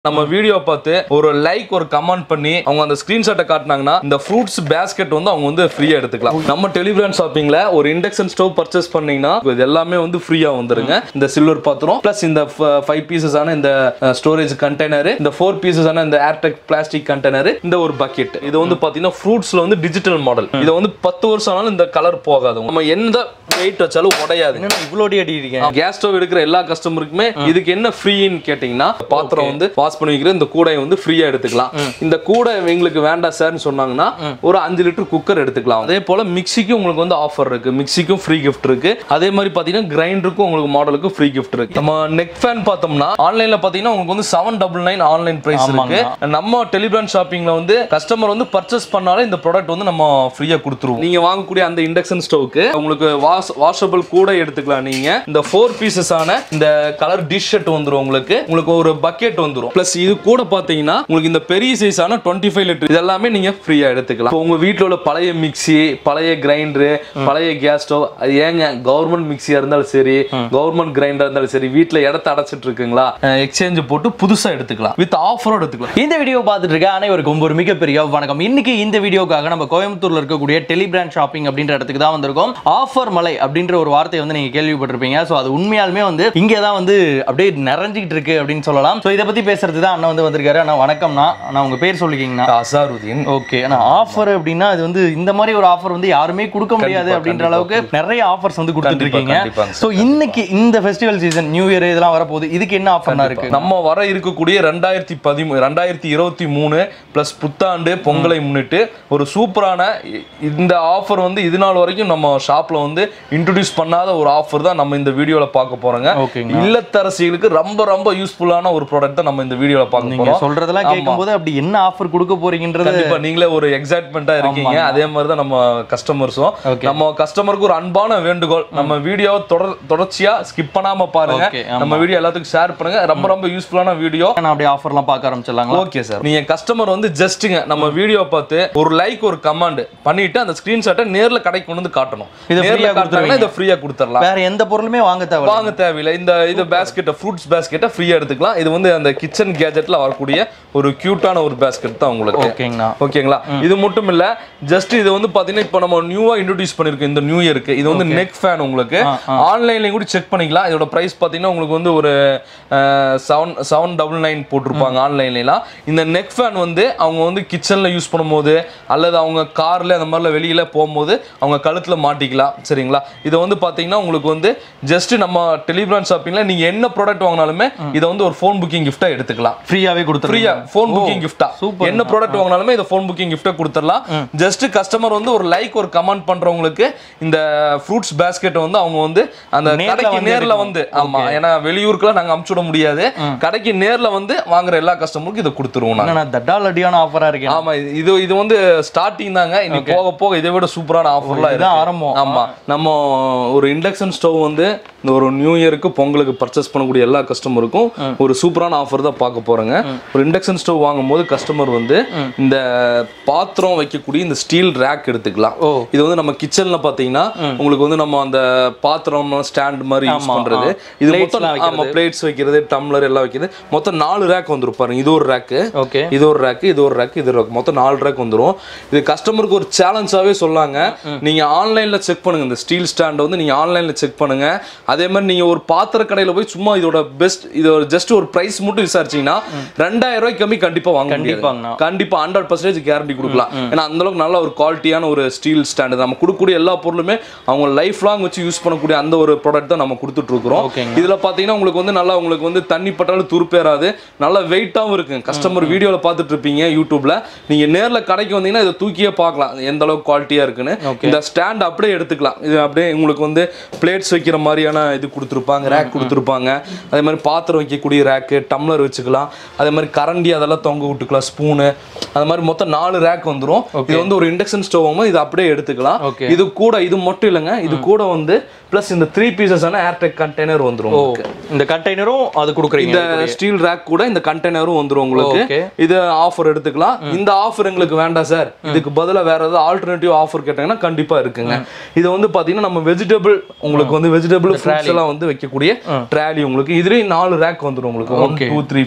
நம்ம வீடியோ பார்த்து ஒரு லைக் ஒரு கமெண்ட் பண்ணி அவங்க அந்த ஸ்கிரீன்ஷாட்டை காட்டினாங்கன்னா இந்த ஃப்ரூட்ஸ் பேஸ்கெட் வந்து அவங்க வந்து ஃப்ரீயா எடுத்துக்கலாம் நம்ம டெலிகிராம் ஷாப்பிங்ல ஒரு இண்டக்ஷன் ஸ்டவ் பர்ச்சேஸ் பண்ணீங்கன்னா இது எல்லாமே வந்து ஃப்ரீயா வந்துருங்க இந்த சில்வர் பாத்திரம் பிளஸ் இந்த ஃபைவ் பீசஸ் ஆன இந்த ஸ்டோரேஜ் கண்டெய்னர் இந்த ஃபோர் பீசஸ் ஆன இந்த ஏர்டெக் பிளாஸ்டிக் கண்டெய்னர் இந்த ஒரு பக்கெட் இது வந்து பாத்தீங்கன்னா ஃப்ரூட்ஸ்ல வந்து டிஜிட்டல் மாடல் இது வந்து பத்து வருஷம் ஆனாலும் இந்த கலர் போகாது நம்ம எந்த வெயிட் வச்சாலும் உடையாது என்னன்னா இவ்வளோ அடி அடி இருக்கேன் கேஸ் ஸ்டவ் எடுக்கிற எல்லா கஸ்டமருக்குமே இதுக்கு என்ன ஃப்ரீன்னு கேட்டீங்கன்னா பாத்திரம் வந்து வாஷ் பண்ணி வைக்கிற இந்த கூடையை வந்து ஃப்ரீயா எடுத்துக்கலாம் இந்த கூடை எங்களுக்கு வேண்டாம் சார்னு சொன்னாங்கன்னா ஒரு அஞ்சு லிட்டர் குக்கர் எடுத்துக்கலாம் அதே போல மிக்சிக்கும் உங்களுக்கு வந்து ஆஃபர் இருக்கு மிக்சிக்கும் ஃப்ரீ கிஃப்ட் இருக்கு அதே மாதிரி பாத்தீங்கன்னா கிரைண்டருக்கும் உங்களுக்கு மாடலுக்கு ஃப்ரீ கிஃப்ட் இருக்கு நம்ம நெக் ஃபேன் பார்த்தோம்னா ஆன்லைன்ல பாத்தீங்கன்னா உங்களுக்கு வந்து seven double nine online price இருக்கு நம்ம டெலிகிராம் ஷாப்பிங்ல வந்து கஸ்டமர் வந்து பர்ச்சேஸ் பண்ணாலே இந்த ப்ராடக்ட் வந்து நம்ம ஃப்ரீயா கொடுத்துருவோம் நீங்க வாங்கக்கூடிய அந்த இண்டக்ஷன் ஸ்டவ்க்கு உங்களுக்கு வாஷ் வாஷபிள் கூட எடுத்துக்கலாம் நீங்க இந்த ஃபோர் பீசஸ் ஆன இந்த கலர் டிஷ் செட் வந்துரும் உங்களுக்கு உங்களுக்கு ஒரு பக்கெட் வந்துரும் பிளஸ் இது கூட பாத்தீங்கன்னா உங்களுக்கு இந்த பெரிய சைஸ் ஆன டுவெண்ட்டி ஃபைவ் லிட்டர் இதெல்லாமே நீங்க ஃப்ரீயா எடுத்துக்கலாம் இப்போ உங்க வீட்ல உள்ள பழைய மிக்ஸி பழைய கிரைண்டர் பழைய கேஸ் ஸ்டவ் அது ஏங்க கவர்மெண்ட் மிக்ஸியா இருந்தாலும் சரி கவர்மெண்ட் கிரைண்டர் இருந்தாலும் சரி வீட்ல இடத்த அடைச்சிட்டு இருக்குங்களா எக்ஸ்சேஞ்ச் போட்டு புதுசா எடுத்துக்கலாம் வித் ஆஃபரோட எடுத்துக்கலாம் இந்த வீடியோ பார்த்துட்டு இருக்க அனைவருக்கும் ஒரு மிகப்பெரிய வணக்கம் இன்னைக்கு இந்த வீடியோக்காக நம்ம கோயம்புத்தூர்ல இருக்கக்கூடிய டெலிபிராண்ட் ஷாப்பிங் அப்படின்ற இடத்துக்கு தான் வந்திருக்கோம் ஆஃபர் மலை அப்படின்ற ஒரு வார்த்தையை வந்து நீங்க கேள்விப்பட்டிருப்பீங்க ஸோ அது உண்மையாலுமே வந்து இங்கே தான் வந்து அப்படியே நிறைஞ்சிக்கிட்டு இருக்கு அப்படின்னு சொல்லலாம் ஸோ இதை பத்தி பேசுறது தான் அண்ணா வந்து வந்திருக்காரு அண்ணா வணக்கம்ண்ணா அண்ணா உங்க பேர் சொல்லிக்கிங்கண்ணா அசாருதீன் ஓகே ஆனா ஆஃபர் அப்படின்னா அது வந்து இந்த மாதிரி ஒரு ஆஃபர் வந்து யாருமே கொடுக்க முடியாது கண்டிப்பா, அப்படின்ற கண்டிப்பா. அளவுக்கு நிறைய ஆஃபர்ஸ் வந்து கொடுத்துட்டு கண்டிப்பா, இருக்கீங்க கண்டிப்பாங்க ஸோ இன்னைக்கு இந்த ஃபெஸ்டிவல் சீசன் நியூ இயர் இதெல்லாம் வரப்போகுது இதுக்கு என்ன ஆஃபர்னா இருக்கு நம்ம வர இருக்கக்கூடிய ரெண்டாயிரத்தி பதிமூணு ரெண்டாயிரத்தி இருபத்தி மூணு பிளஸ் புத்தாண்டு பொங்கலை முன்னிட்டு ஒரு சூப்பரான இ- இந்த ஆஃபர் வந்து இது நாள் வரைக்கும் நம்ம ஷாப்ல வந்து இன்ட்ரடியூஸ் பண்ணாத ஒரு ஆஃபர் தான் நம்ம இந்த வீடியோல பார்க்க போறோங்க ஓகேங்க இல்லத்தரசிகளுக்கு ரொம்ப ரொம்ப யூஸ்ஃபுல்லான ஒரு ப்ராடக்ட் தான் நம்ம இந்த வீடியோல பார்க்க நீங்க போறோம் சொல்றதெல்லாம் கேட்கும்போது அப்படி என்ன ஆஃபர் கொடுக்க போறீங்கன்றது கண்டிப்பா நீங்களே ஒரு எக்ஸைட்மெண்டா இருக்கீங்க அதே மாதிரி தான் நம்ம கஸ்டமர்ஸும் Okay. நம்ம கஸ்டமருக்கு ஒரு அன்பான வேண்டுகோள் நம்ம வீடியோவை தொடர் தொடர்ச்சியா ஸ்கிப் பண்ணாம பாருங்க Okay, ஆமா. நம்ம வீடியோ எல்லாத்துக்கும் ஷேர் பண்ணுங்க ரொம்ப ரொம்ப யூஸ்ஃபுல்லான வீடியோ நான் அப்படியே ஆஃபர்லாம் பார்க்க ஆரம்பிச்சிடலாங்களா ஓகே சார் நீங்க கஸ்டமர் வந்து ஜஸ்ட்டுங்க நம்ம வீடியோ பார்த்து ஒரு லைக் ஒரு கமாண்ட் பண்ணிட்டு அந்த ஸ்கிரீன்ஷாட்டை நேர்ல கடைக்கு கொண்டு வந்து காட்டணும் இதை நேர்ல free-ஆ காட்டுறாங்கன்னா இதை ஃப்ரீயா கொடுத்துடலாம் வேற எந்த பொருளுமே வாங்க தேவை வாங்க தேவையில்லை இந்த இது பேஸ்கெட்டை ஃப்ரூட்ஸ் பேஸ்கெட்டை ஃப்ரீயா எடுத்துக்கலாம் இது வந்து அந்த கிச்சன் கேஜெட்ல வரக்கூடிய ஒரு கியூட்டான ஒரு பேஸ்கெட் தான் உங்களுக்கு ஓகேங்கண்ணா ஓகேங்களா இது மட்டும் இல்ல ஜஸ்ட் இது வந்து பாத்தீங்கன்னா இப்போ நம்ம நியூவா இன்ட்ரோடியூஸ் பண்ணிருக்கோம் இந்த நியூ இயருக்கு இது வந்து நெக் ஃபேன் உங்களுக்கு ஆன்லைன்லயும் கூட செக் பண்ணிக்கலாம் இதோட பிரைஸ் பாத்தீங்கன்னா உங்களுக்கு வந்து ஒரு செவன் செவன் டபுள் நைன் போட்டிருப்பாங்க ஆன்லைன்லாம் இந்த நெக் ஃபேன் வந்து அவங்க வந்து கிச்சன்ல யூஸ் பண்ணும்போது அல்லது அவங்க கார்ல அந்த மாதிரிலாம் வெளியில போகும்போது அவங்க கழுத்துல மாட்டிக்கலாம் சரிங்களா இதை வந்து பாத்தீங்கன்னா உங்களுக்கு வந்து ஜஸ்ட் நம்ம டெலிகிராம் ஷாப்பிங்ல நீங்க என்ன ப்ராடக்ட் வாங்கினாலுமே இதை வந்து ஒரு ஃபோன் புக்கிங் கிஃப்டா எடுத்துக்கலாம் ஃப்ரீயாவே கொடுத்துருங்க ஃப்ரீயா ஃபோன் புக்கிங் கிஃப்டா என்ன ப்ராடக்ட் வாங்கினாலுமே இதை ஃபோன் புக்கிங் கிஃப்ட்டா கொடுத்துடலாம் ஜஸ்ட் கஸ்டமர் வந்து ஒரு லைக் ஒரு கமெண்ட் பண்றவங்களுக்கு இந்த ஃப்ரூட்ஸ் பேஸ்கெட் வந்து அவங்க வந்து அந்த நேர்ல கடைக்கு வந்து நேர்ல எடுக்கணும். வந்து ஆமா ஏன்னா வெளியூருக்குலாம் நாங்க அமுச்சு விட முடியாது கடைக்கு நேர்ல வந்து வாங்குற எல்லா கஸ்டமருக்கும் இதை கொடுத்துருவோம் நாங்க என்னண்ணா தட்டால் அடியான ஆஃபரா இருக்கேன் ஆமா இது- இது இது வந்து ஸ்டார்டிங் தாங்க இனி போக போக இதை விட சூப்பரான ஆஃபர்லாம் இதுதான் இருக்கு ஆரம்பம் ஆமா நம்ம ஒரு இண்டக்ஷன் ஸ்டவ் வந்து இந்த ஒரு நியூ இயருக்கு பொங்கலுக்கு பர்ச்சேஸ் பண்ணக்கூடிய எல்லா கஸ்டமருக்கும் ஒரு சூப்பரான ஆஃபர் தான் பார்க்க போறேங்க ஒரு இண்டக்ஷன் ஸ்டவ் வாங்கும்போது கஸ்டமர் வந்து இந்த பாத்திரம் வைக்கக்கூடிய இந்த ஸ்டீல் ரேக் எடுத்துக்கலாம் ஓ. இது வந்து நம்ம கிச்சன்ல பாத்தீங்கன்னா உங்களுக்கு வந்து நம்ம அந்த பாத்திரம் ஸ்டாண்ட் மாதிரி யூஸ் பண்றது இது மொத்தம் Platesலாம் ஆமா பிளேட்ஸ் வைக்கிறது டம்ளர் எல்லாம் வைக்கிறது மொத்தம் நாலு ரேக் வந்துரும் பாருங்க இது ஒரு ரேக்கு ஓகே இது ஒரு ரேக் இது ஒரு ரேக் இது ஒரு rack. மொத்தம் நாலு ரேக் வந்துரும் இது கஸ்டமருக்கு ஒரு சேலஞ்சாவே சொல்லாங்க நீங்க ஆன்லைன்ல செக் பண்ணுங்க இந்த ஸ்டீல் ஸ்டாண்ட் வந்து நீங்க ஆன்லைன்ல செக் பண்ணுங்க அதே மாதிரி நீங்க ஒரு பாத்திர கடையில போய் சும்மா இதோட பெஸ்ட் இது ஜஸ்ட் ஒரு பிரைஸ் மட்டும் விசாரிச்சீங்கன்னா ரெண்டாயிரம் ரூபாய்க்கு கம்மி கண்டிப்பா வாங்க முடியாது கண்டிப்பாங்கண்ணா. கண்டிப்பா ஹண்ட்ரட் பர்சன்டேஜ் கேரண்டி கொடுக்கலாம் ஏன்னா அந்த அளவுக்கு நல்ல ஒரு குவாலிட்டியான ஒரு ஸ்டீல் ஸ்டாண்ட் நம்ம கொடுக்கக்கூடிய எல்லா பொருளுமே அவங்க லைஃப் லாங் வச்சு யூஸ் பண்ணக்கூடிய அந்த ஒரு ப்ராடக்ட் தான் நம்ம கொடுத்துட்டு இருக்கிறோம் ஓகேங்க. இதுல பாத்தீங்கன்னா உங்களுக்கு வந்து நல்லா உங்களுக்கு வந்து தண்ணி பட்டாலும் துருப்பேறாது நல்ல வெயிட்டாவும் இருக்கு கஸ்டமர் வீடியோல பார்த்துட்டு இருப்பீங்க யூடியூப்ல நீங்க நேர்ல கடைக்கு வந்தீங்கன்னா இதை தூக்கியே பார்க்கலாம் எந்த அளவுக்கு குவாலிட்டியா இருக்குன்னு இந்த ஸ்டாண்ட் அப்படியே எடுத்துக்கலாம் இது அப்படியே உங்களுக்கு வந்து பிளேட்ஸ் வைக்கிற மாதிரியான இது கொடுத்துருப்பாங்க ரேக் கொடுத்துருப்பாங்க அதே மாதிரி பாத்திரம் வைக்கக்கூடிய ரேக்கு டம்ளர் வச்சுக்கலாம் அதே மாதிரி கரண்டி அதெல்லாம் தொங்க விட்டுக்கலாம் ஸ்பூனு அது மாதிரி மொத்தம் நாலு ரேக் வந்துரும் இது வந்து ஒரு இண்டக்ஷன் ஸ்டவ் இது அப்படியே எடுத்துக்கலாம் Okay. இது கூட இது மட்டும் இல்லைங்க இது கூட வந்து பிளஸ் இந்த த்ரீ பீசஸான ஏர்டெக் கண்டெய்னர் வந்துரும் உங்களுக்கு. இந்த கண்டெய்னரும் அது கொடுக்குறீங்க இந்த ஸ்டீல் ரேக் கூட இந்த கண்டெய்னரும் வந்துரும் உங்களுக்கு Okay. இது ஆஃபர் எடுத்துக்கலாம் இந்த ஆஃபர் எங்களுக்கு வேண்டாம் சார் இதுக்கு பதிலா வேற ஏதாவது ஆல்டர்னேட்டிவ் ஆஃபர் கேட்டாங்கன்னா கண்டிப்பா இருக்குங்க இது வந்து பாத்தீங்கன்னா நம்ம வெஜிடபிள் உங்களுக்கு வந்து வெஜிடபிள் ஃப்ரூட்ஸ் எல்லாம் வந்து வைக்கக்கூடிய ட்ராலி உங்களுக்கு இதுலயும் நாலு ரேக் வந்துரும் உங்களுக்கு ஒன் டூ த்ரீ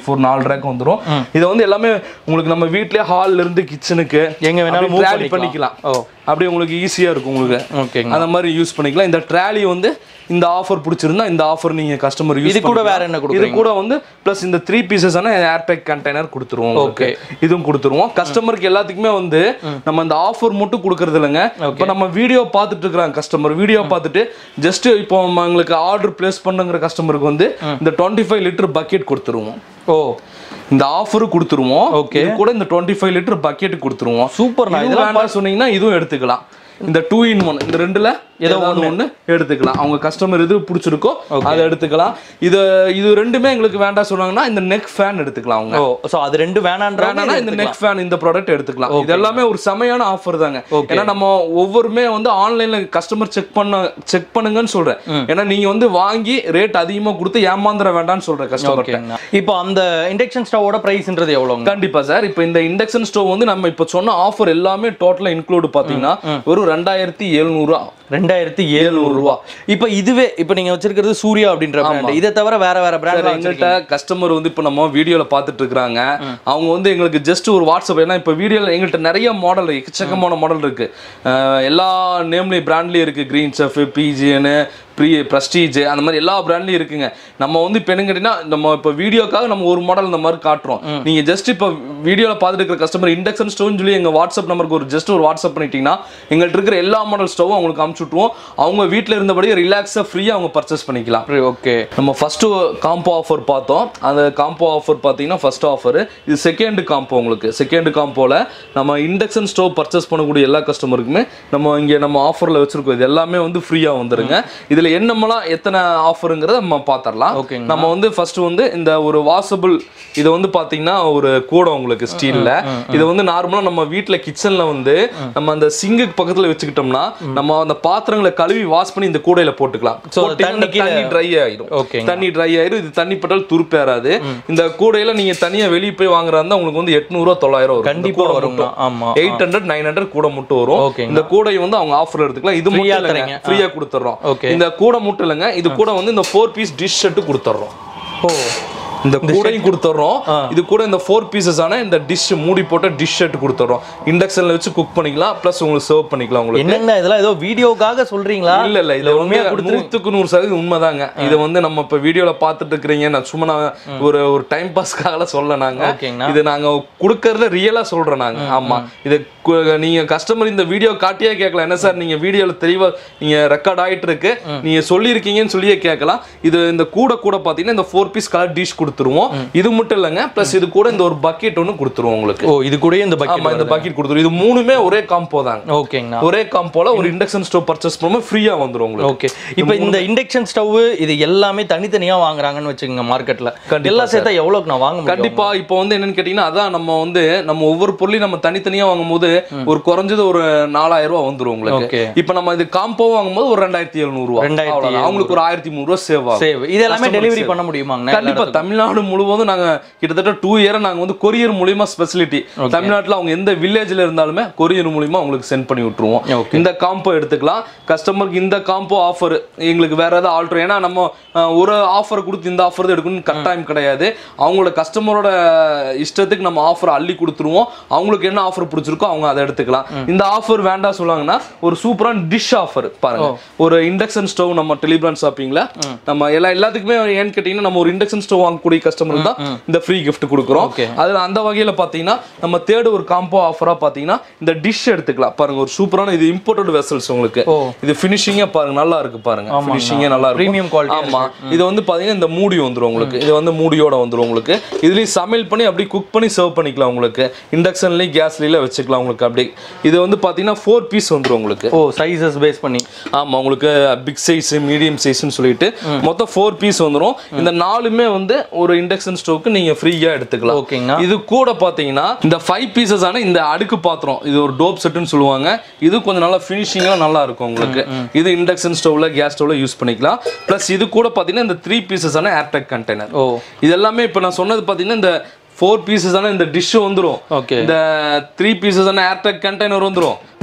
ஃபோர் நாலு ரேக் வந்துரும் இது வந்து எல்லாமே உங்களுக்கு நம்ம வீட்லயே ஹால்ல இருந்து கிச்சனுக்கு எங்க வேணாலும் move ட்ராலி பண்ணிக்கலாம் ஓ அப்படியே உங்களுக்கு ஈஸியா இருக்கும் உங்களுக்கு ஓகேங்க அந்த மாதிரி யூஸ் பண்ணிக்கலாம் இந்த ட்ராலி வந்து இந்த ஆஃபர் பிடிச்சிருந்தா இந்த ஆஃபர் நீங்க கஸ்டமர் யூஸ் இது கூட வேற என்ன இது கொடுக்குறீங்க கூட வந்து ப்ளஸ் இந்த த்ரீ பீசஸான ஏர்பேக் கண்டெய்னர் கொடுத்துருவோம் உங்களுக்கு இதுவும் கொடுத்துருவோம் கஸ்டமருக்கு எல்லாத்துக்குமே வந்து நம்ம இந்த ஆஃபர் மட்டும் கொடுக்கறது இல்லைங்க இப்போ நம்ம வீடியோ பார்த்துட்டு இருக்கிறாங்க கஸ்டமர் வீடியோ பார்த்துட்டு ஜஸ்ட் இப்போ உங்களுக்கு ஆர்டர் பிளேஸ் பண்ணுங்கிற கஸ்டமருக்கு வந்து இந்த டுவெண்ட்டி ஃபைவ் லிட்டர் பக்கெட் கொடுத்துருவோம் ஓ இந்த ஆஃபர் கொடுத்துருவோம் Okay. இது கூட இந்த டுவெண்ட்டி ஃபைவ் லிட்டர் பக்கெட் கொடுத்துருவோம் சூப்பர்ண்ணா இது வேண்டாம் சொன்னீங்கன்னா இதுவும் எடுத்துக்கலாம் இந்த டூ இன் ஒன் இந்த ரெண்டுல ஏதோ ஒன்று ஒன்று எடுத்துக்கலாம் அவங்க கஸ்டமர் எது பிடிச்சிருக்கோ அதை எடுத்துக்கலாம் இது இது ரெண்டுமே எங்களுக்கு வேண்டாம் சொன்னாங்கன்னா இந்த நெக் ஃபேன் எடுத்துக்கலாம் அவங்க ஓ சோ அது ரெண்டு வேணான்ற வேணாம்னா இந்த நெக் ஃபேன் இந்த ப்ராடக்ட் எடுத்துக்கலாம் இது எல்லாமே ஒரு செமையான ஆஃபர் தாங்க ஏன்னா நம்ம ஒவ்வொருமே வந்து ஆன்லைன்ல கஸ்டமர் செக் பண்ண செக் பண்ணுங்கன்னு சொல்றேன் ஏன்னா நீங்க வந்து வாங்கி ரேட் அதிகமா கொடுத்து ஏமாந்துட வேண்டாம்னு சொல்றேன் கஸ்டமர் ஓகேங்க இப்போ அந்த இண்டக்ஷன் ஸ்டவோட பிரைஸ்ன்றது எவ்வளோங்க கண்டிப்பா சார் இப்போ இந்த இண்டக்ஷன் ஸ்டவ் வந்து நம்ம இப்போ சொன்ன ஆஃபர் எல்லாமே டோட்டலா இன்க்ளூட் பாத்தீங்கன்னா ஒரு ரெண்டாயிரத்தி எழுநூறு ரெண்டாயிரத்தி எழுநூறு ரூபா இப்போ இதுவே இப்போ நீங்க வச்சிருக்கிறது சூர்யா அப்படின்ற பிராண்ட் இதை தவிர வேற வேற பிராண்ட் எங்கள்கிட்ட கஸ்டமர் வந்து இப்போ நம்ம வீடியோல பார்த்துட்டு இருக்காங்க அவங்க வந்து எங்களுக்கு ஜஸ்ட் ஒரு வாட்ஸ்அப் ஏன்னா இப்போ வீடியோல எங்கள்கிட்ட நிறைய மாடல் எக்கச்சக்கமான மாடல் இருக்கு அஹ் எல்லா நேம்லயும் பிராண்ட்லயும் இருக்கு கிரீன் செஃப் பிஜிஎனு ப்ரீ ப்ரஸ்டீஜ் அந்த மாதிரி எல்லா பிராண்ட்லயும் இருக்குங்க நம்ம வந்து இப்போ என்னன்னு கேட்டீங்கன்னா நம்ம இப்போ வீடியோக்காக நம்ம ஒரு மாடல் இந்த மாதிரி காட்டுறோம் நீங்க ஜஸ்ட் இப்போ வீடியோல பார்த்துட்டு இருக்கிற கஸ்டமர் இண்டக்ஷன் ஸ்டவ்னு சொல்லி எங்க வாட்ஸ்அப் நம்பருக்கு ஒரு ஜஸ்ட் ஒரு வாட்ஸ்அப் பண்ணிட்டீங்கன்னா எங்கள்கிட்ட இருக்கிற எல்லா மாடல் ஸ்டவ்வும் அவங்களுக்கு அமுச்சு விட்டுருவோம் அவங்க வீட்டில் இருந்தபடி ரிலாக்ஸாக ஃப்ரீயாக அவங்க பர்ச்சேஸ் பண்ணிக்கலாம் ஓகே நம்ம ஃபர்ஸ்ட் காம்போ ஆஃபர் பார்த்தோம் அந்த காம்போ ஆஃபர் பார்த்தீங்கன்னா ஃபர்ஸ்ட் ஆஃபர் இது செகண்ட் காம்போ உங்களுக்கு செகண்ட் காம்போல நம்ம இண்டக்ஷன் ஸ்டவ் பர்ச்சேஸ் பண்ணக்கூடிய எல்லா கஸ்டமருக்குமே நம்ம இங்கே நம்ம ஆஃபரில் வச்சிருக்கோம் இது எல்லாமே வந்து ஃப்ரீயாக வந்துருங்க இதில் என்னமெல்லாம் எத்தனை ஆஃபருங்கிறத நம்ம பார்த்துடலாம் ஓகேங்க. நம்ம வந்து ஃபர்ஸ்ட் வந்து இந்த ஒரு வாசபிள் இது வந்து பார்த்தீங்கன்னா ஒரு கூடை உங்களுக்கு ஸ்டீலில் இது வந்து நார்மலாக நம்ம வீட்டில் கிச்சனில் வந்து நம்ம அந்த சிங்குக்கு பக்கத்தில் வச்சுக்கிட்டோம்னா நம்ம அந்த பாத்திரங்களை கழுவி வாஷ் பண்ணி இந்த கூடையில போட்டுக்கலாம் So, போட்டீங்கன்னா தண்ணி கீழே- தண்ணி ட்ரை ஆயிடும் ஓகேங்க. தண்ணி ட்ரை ஆயிரும் இது தண்ணி பட்டால் துருப்பேறாது இந்த கூடையில நீங்க தனியா வெளியே போய் வாங்குறதா இருந்தா உங்களுக்கு வந்து எட்நூறுவா தொள்ளாயிரம் வரும் கண்டிப்பா வருங்க ஆமா எயிட் ஹண்ட்ரட் நைன் ஹண்ட்ரட் கூட மட்டும் வரும் ஓகேங்க. இந்த கூடை வந்து அவங்க ஆஃபர் எடுத்துக்கலாம் இது Free-ஆ மட்டும் தரீங்க. இல்லைங்க ஃப்ரீயா கொடுத்துறோம் Okay. இந்த கூடை மட்டும் இல்லைங்க இது கூட வந்து இந்த ஃபோர் பீஸ் டிஷ் செட்டு கொடுத்துறோம் ஓ இந்த கூடையும் கொடுத்துறோம் இது கூட இந்த ஃபோர் பீசஸ் ஆன இந்த டிஷ் மூடி போட்ட டிஷ் செட் கொடுத்துறோம் இண்டக்ஷன்ல வச்சு குக் பண்ணிக்கலாம் ப்ளஸ் உங்களுக்கு சர்வ் பண்ணிக்கலாம் உங்களுக்கு என்னங்க இதெல்லாம் ஏதோ வீடியோக்காக சொல்றீங்களா இல்ல இல்ல இது உண்மையா நூத்துக்கு நூறு சதவீதம் உண்மைதாங்க இது வந்து நம்ம இப்ப வீடியோல பாத்துட்டு இருக்கிறீங்க நான் சும்மா நான் ஒரு ஒரு டைம் பாஸ்க்காக சொல்ல நாங்க ஓகேங்கண்ணா. இது நாங்க குடுக்கறத ரியலா சொல்றோம் நாங்க ஆமா இது கு- நீங்க கஸ்டமர் இந்த வீடியோ காட்டியே கேட்கலாம் என்ன சார் நீங்க வீடியோல தெளிவா நீங்க ரெக்கார்ட் ஆயிட்டு இருக்கு நீங்க சொல்லியிருக்கீங்கன்னு சொல்லியே கேட்கலாம் இது இந்த கூட கூட பாத்தீங்கன்னா இந்த ஃபோர் பீஸ் கலர் டிஷ் கொடுத்துருவோம் இது மட்டும் இல்லைங்க பிளஸ் இது கூட இந்த ஒரு பக்கெட் ஒன்று கொடுத்துருவோம் உங்களுக்கு ஓ இது கூடயே இந்த ஆமா பக்கெட் இந்த பக்கெட் கொடுத்துருவோம் இது மூணுமே ஒரே காம்போ தாங்க ஓகேங்கண்ணா ஒரே காம்போல ஒரு இண்டக்ஷன் ஸ்டவ் பர்ச்சேஸ் பண்ணும்போது ஃப்ரீயா வந்துரும் உங்களுக்கு ஓகே இப்போ இந்த இண்டக்ஷன் ஸ்டவ் இது எல்லாமே தனித்தனியா வாங்குறாங்கன்னு வச்சுக்கோங்க மார்க்கெட்ல கண்டிப்பா எல்லாம் சேர்த்தா எவ்வளவுக்கு நான் வாங்க முடியும் கண்டிப்பா இப்போ வந்து என்னன்னு கேட்டீங்கன்னா அதான் நம்ம வந்து நம்ம ஒவ்வொரு பொருளையும் நம்ம தனித்தனியா வாங்கும்போது ஒரு குறைஞ்சது ஒரு நாலாயிரம் ரூபாய் வந்துரும் உங்களுக்கு Okay. இப்போ நம்ம இது காம்போ வாங்கும்போது ஒரு ரெண்டாயிரத்தி எழுநூறு ரூபாய் 2700 அவ்வளவுதான். அவங்களுக்கு ஒரு ஆயிரத்தி முந்நூறு ரூபாய் சேவ் ஆகும் சேவ் இது எல்லாமே Customer டெலிவரி save. பண்ண முடியுமாங்கண்ணா கண்டிப்பா தமிழ்நாடு முழுவதும் நாங்க கிட்டத்தட்ட டூ இயர் நாங்க வந்து கொரியர் மூலியமா ஸ்பெசிலிட்டி தமிழ்நாட்டுல அவங்க எந்த வில்லேஜ்ல இருந்தாலுமே கொரியர் மூலியமா உங்களுக்கு சென்ட் பண்ணி விட்டுருவோம் Okay. இந்த காம்போ எடுத்துக்கலாம் கஸ்டமருக்கு இந்த காம்போ ஆஃபர் எங்களுக்கு வேற ஏதாவது ஆல்டர் ஏன்னா நம்ம அஹ், ஒரு ஆஃபர் கொடுத்து இந்த ஆஃபர் தான் எடுக்கணும்னு கட்டாயம் கிடையாது அவங்களோட கஸ்டமரோட இஷ்டத்துக்கு நம்ம ஆஃபர் அள்ளி கொடுத்துருவோம் அவங்களுக்கு என்ன ஆஃபர் பிடிச்சிருக்கோ அவங்க அதை எடுத்துக்கலாம் இந்த ஆஃபர் வேண்டாம் சொல்லுவாங்கன்னா ஒரு சூப்பரான டிஷ் ஆஃபர் பாருங்க ஒரு இண்டக்ஷன் ஸ்டவ் நம்ம டெலிபிரான் ஷாப்பிங்ல நம்ம எல்லா எல்லாத்துக்குமே ஏன்னு கேட்டீங்கன்னா நம்ம ஒரு இண்டக்ஷன் ஸ்டவ் வாங்கக்கூடிய கஸ்டமர் தான் இந்த ஃப்ரீ gift கொடுக்குறோம் Okay. அதுல அந்த வகையில பாத்தீங்கன்னா நம்ம தேர்ட் ஒரு காம்போ ஆஃபரா பாத்தீங்கன்னா இந்த டிஷ் எடுத்துக்கலாம் பாருங்க ஒரு சூப்பரான இது இம்போர்ட்டட் வெசல்ஸ் உங்களுக்கு ஓ. இது ஃபினிஷிங்கா பாருங்க நல்லா இருக்கு பாருங்க ஃபினிஷிங்கே நல்லா இருக்கும் Premium quality ஆமா இது வந்து பாத்தீங்கன்னா இந்த மூடி வந்துரும் உங்களுக்கு இது வந்து மூடியோட வந்துரும் உங்களுக்கு இதுலயும் சமையல் பண்ணி அப்படி குக் பண்ணி சர்வ் பண்ணிக்கலாம் உங்களுக்கு இண்டக்ஷன்லயும் கேஸ்லயும் வச்சுக்கலாம் உங்களுக்கு அப்படி இது வந்து பாத்தீங்கன்னா ஃபோர் பீஸ் வந்துரும் உங்களுக்கு ஓ சைஸஸ் பேஸ் பண்ணி ஆமா உங்களுக்கு பிக் சைஸ் மீடியம் சைஸ்னு சொல்லிட்டு மொத்தம் ஃபோர் பீஸ் வந்துரும் இந்த நாலுமே வந்து ஒரு இண்டக்ஷன் ஸ்டவ்க்கு நீங்க ஃப்ரீயா எடுத்துக்கலாம் ஓகேங்கண்ணா இது கூட பாத்தீங்கன்னா இந்த ஃபைவ் பீசஸ் ஆன இந்த அடுக்கு பாத்திரம் இது ஒரு டோப் செட்டுன்னு சொல்லுவாங்க இது கொஞ்சம் நல்லா ஃபினிஷிங்காக நல்லா இருக்கும் உங்களுக்கு இது இண்டக்ஷன் ஸ்டவ்ல கேஸ் ஸ்டவ்ல யூஸ் பண்ணிக்கலாம் ப்ளஸ் இது கூட பாத்தீங்கன்னா இந்த த்ரீ பீசஸ் ஆன ஏர்டெக் கண்டெய்னர் ஓ இது எல்லாமே இப்போ நான் சொன்னது பாத்தீங்கன்னா இந்த ஃபோர் பீசஸ் ஆன இந்த டிஷ் வந்துரும் Okay. இந்த த்ரீ பீசஸ் ஆன ஏர்டெக் கண்டெய்னர் வந்துரும்